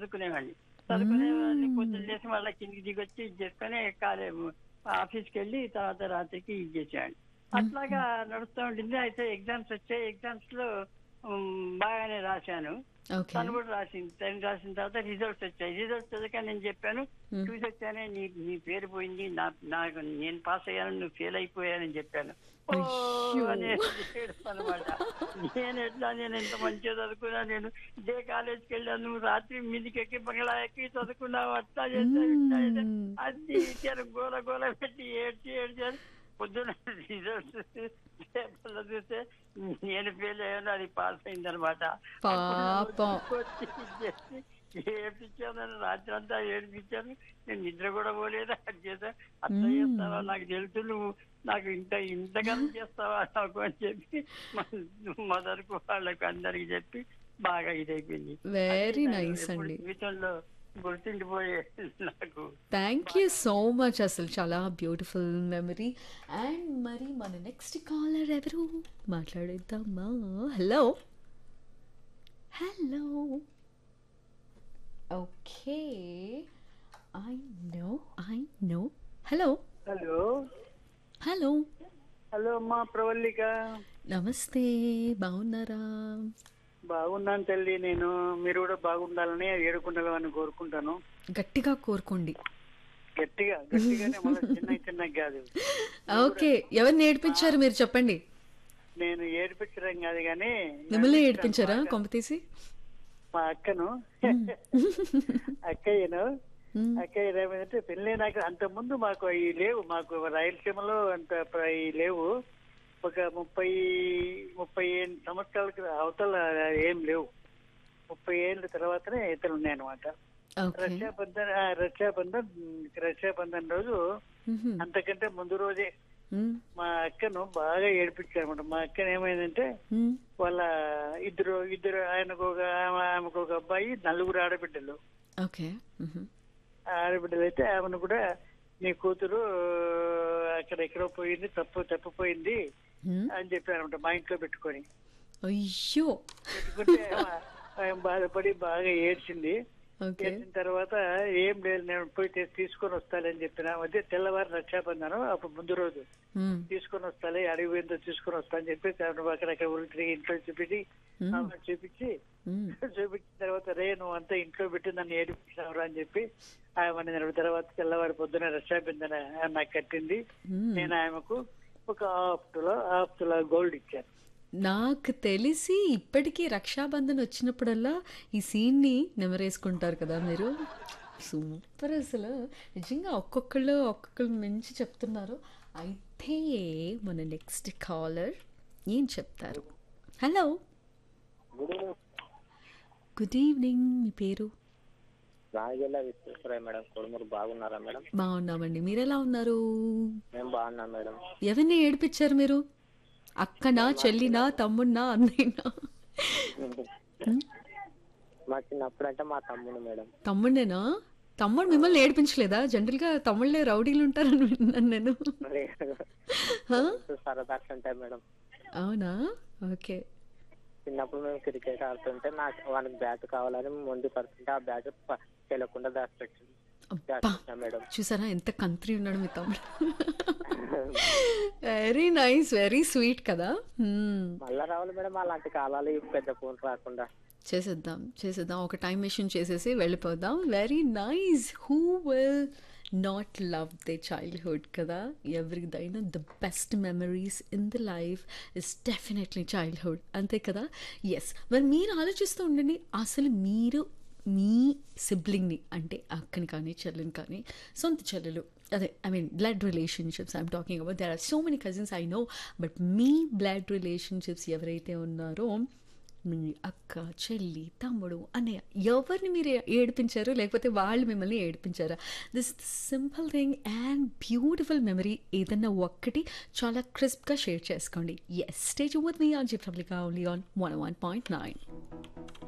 చదువుకునేవాడిని చదువుకునేవాడిని పొద్దున్న లేసి మళ్ళీ కిందికి దిగొచ్చి ఇది చేసుకొని కాలే ఆఫీస్కి వెళ్ళి తర్వాత రాత్రికి ఇది చేసేవాడిని అట్లాగా నడుస్తూ ఉంటుంది అయితే ఎగ్జామ్స్ వచ్చాయి ఎగ్జామ్స్ లో ఉమ్, బాగానే రాశాను ఓకే తను కూడా రాసింది తను రాసిన తర్వాత రిజల్ట్స్ వచ్చాయి రిజల్ట్స్ వచ్చాక నేను చెప్పాను Hmm. చూసి వచ్చానే నీ నీ పేరు పోయింది నా నాకు నేను పాస్ అయ్యాను నువ్వు ఫెయిల్ అయిపోయానని చెప్పాను ఓ అయ్యో. అనే అనమాట నేను ఎట్లా నేను ఎంత మంచిగా చదువుకున్నా నేను ఇదే కాలేజ్కి వెళ్ళాను నువ్వు రాత్రి మీదికి ఎక్కి బంగ్లా ఎక్కి చదువుకున్నావు అట్లా చేశావు ఇట్లా చేశావు. Hmm. అది ఇచ్చారు గోల గోల పెట్టి ఏడ్చి ఏడ్చారు పొద్దున రిజల్ట్స్ పేపర్లో చూస్తే నేను ఫెయిల్ అయ్యాను అది పాస్ అయిందనమాట పాపం. ఏడ్పించాను రాత్రి అంతా ఏడిపించాను నేను నిద్ర కూడా పోలేదు అది చేసా అట్లా మ్మ్. చేస్తావా నాకు తెలుసు నువ్వు నాకు ఇంత ఇంతకన్నా చేస్తావా నాకు అని చెప్పి మదర్కు వాళ్ళకు అందరికి చెప్పి బాగా ఇదైపోయింది వెరీ అది నైస్ ఎప్పుడు అండి జీవితంలో గుర్తుండిపోయే నాకు థ్యాంక్ యూ సో మచ్ అసలు చాలా బ్యూటిఫుల్ మెమరీ అండ్ మరి మన నెక్స్ట్ కాలర్ ఎవరు మాట్లాడేద్దామా hello hello okay I know I know hello hello hello hello అమ్మా ప్రవల్లిక నమస్తే బాగున్నారా బాగున్నాను తల్లి నేను మీరు కూడా బాగుండాలని ఏడుకుండాలని కోరుకుంటాను గట్టిగా కోరుకోండి గట్టిగా గట్టిగానే మళ్ళీ చిన్న చిన్న కాదు ఓకే ఎవరు నేర్పించారు మీరు చెప్పండి నేను ఏడిపించడం కాదు కానీ మిమ్మల్ని ఏడిపించారా కొంప తీసి మా అక్కను అక్కయ్యను మ్మ్. అక్కయ్య ఏమైందంటే పెళ్ళి నాకు అంత ముందు మాకు ఈ లేవు మాకు రాయలసీమలో అంత ప్ర- ఈ లేవు ఒక ముప్పై ముప్పై ఏడు సంవత్సరాలకు అవతల ఏం లేవు ముప్పై ఏళ్ళ తర్వాతనే ఇతరులు ఉన్నాయన్నమాట ఓకే రక్షాబంధన్ ఆ, రక్షాబంధన్ రక్షాబంధన్ రోజు మ్మ్. అంతకంటే ముందు రోజే మ్మ్. మా అక్కను బాగా ఏడిపించారు అనమాట మా అక్కను ఏమైందంటే మ్మ్. వాళ్ళ ఇద్దరు ఇద్దరు ఆయనకు ఒక ఆమె- ఆమెకు ఒక అబ్బాయి నలుగురు ఆడబిడ్డలు ఓకే మ్మ్. ఆ ఆడబిడ్డలు అయితే ఆమెను కూడా నీ కూతురు అక్కడ ఎక్కడో పోయింది తప్పు తప్పిపోయింది మ్మ్. అని చెప్పారు అనమాట మా ఇంట్లో పెట్టుకొని అయ్యో పెట్టుకుంటే ఆమె- ఆమె బాధపడి బాగా ఏడ్చింది ఓకే చేసిన తర్వాత ఏం లేదు నేను పోయి తీ- తీసుకొని వస్తానని చెప్పిన అదే తెల్లవారు రక్షాబంధనం అప్పుడు ముందు రోజు మ్మ్. తీసుకొని వస్తాలే అడవి పోయిందో తీసుకొని వస్తా అని చెప్పి తను అక్కడక్కడ ఊరికి తిరిగి ఇంట్లో చూపించి మ్మ్. ఆమె చూపించి మ్మ్. చూపించిన తర్వాత రే నువ్వు అంతా ఇంట్లో పెట్టి నన్ను ఏడిపించినవరా అని చెప్పి ఆమె నేను తర్వాత తెల్లవారి పొద్దున రక్షాబంధన నాకు కట్టింది మ్మ్. నేను ఆమెకు ఒక హాఫ్ తులా హాఫ్ తులా గోల్డ్ ఇచ్చాను నాకు తెలిసి ఇప్పటికీ రక్షాబంధన్ వచ్చినప్పుడల్లా ఈ సీన్ని నెమరేసుకుంటారు కదా మీరు సూపర్ అసలు నిజంగా ఒక్కొక్కళ్ళు ఒక్కొక్కళ్ళు మంచి చెప్తున్నారు అయితే మన నెక్స్ట్ కాలర్ ఏం చెప్తారు హలో గుడ్ ఈవినింగ్ మీ పేరు రాజగిల్ల విశ్వేశ్వరయ్య మేడం కొడుమూరు బాగున్నారా మేడం బాగున్నామండి మీరు ఎలా ఉన్నారు మేము బాగున్నాం మేడం ఎవరిని ఏడిపించారు మీరు అక్కనా చెల్లినా తమ్ముడినా అన్నయ్యనా మా చిన్నప్పుడు అంటే మా తమ్ముడు మేడం తమ్ముడేనా తమ్ముడు మిమ్మల్ని ఏడిపించలేదా జనరల్గా తమ్ముళ్ళే రౌడీలు ఉంటారని విన్నాను నేను హా? సరదా ఉంటాయి మేడం అవునా ఓకే చిన్నప్పుడు మేము క్రికెట్ ఆడుతుంటే నాకు వానికి బ్యాట్ కావాలని ముందు పడుతుంటే ఆ బ్యాట్ ప- తెలియకుండా దాచిపెట్టింది అబ్బా దాచిపెట్టినా మేడం చూసారా ఎంత కంత్రి ఉన్నాడు మీ తమ్ముడు వెరీ నైస్ వెరీ స్వీట్ కదా Hmm. మళ్ళా రావాలి మేడం అలాంటి కాలాలు ఈ పెద్ద ఫోన్ రాకుండా చేసేద్దాం చేసేద్దాం ఒక టైం మెషిన్ చేసేసి వెళ్ళిపోదాం very nice who will not love the childhood కదా ఎవరిదైనా the best memories in the life is definitely childhood అంతే కదా ఎస్ మరి మీరు ఆలోచిస్తూ ఉండండి అసలు మీరు మీ సిబ్లింగ్ని అంటే అక్కని కానీ చెల్లిని కానీ సొంత చెల్లెలు అదే I mean blood relationships I'm talking about there are so many cousins I know but మీ బ్లడ్ రిలేషన్షిప్స్ ఎవరైతే ఉన్నారో మీ అక్క చెల్లి తమ్ముడు అన్నయ్య ఎవరిని మీరు ఏడిపించారు లేకపోతే వాళ్ళు మిమ్మల్ని ఏడిపించారా this simple thing and beautiful memory ఏదన్నా ఒక్కటి చాలా క్రిస్ప్గా షేర్ చేసుకోండి yes stage with me on zip public only on one one point nine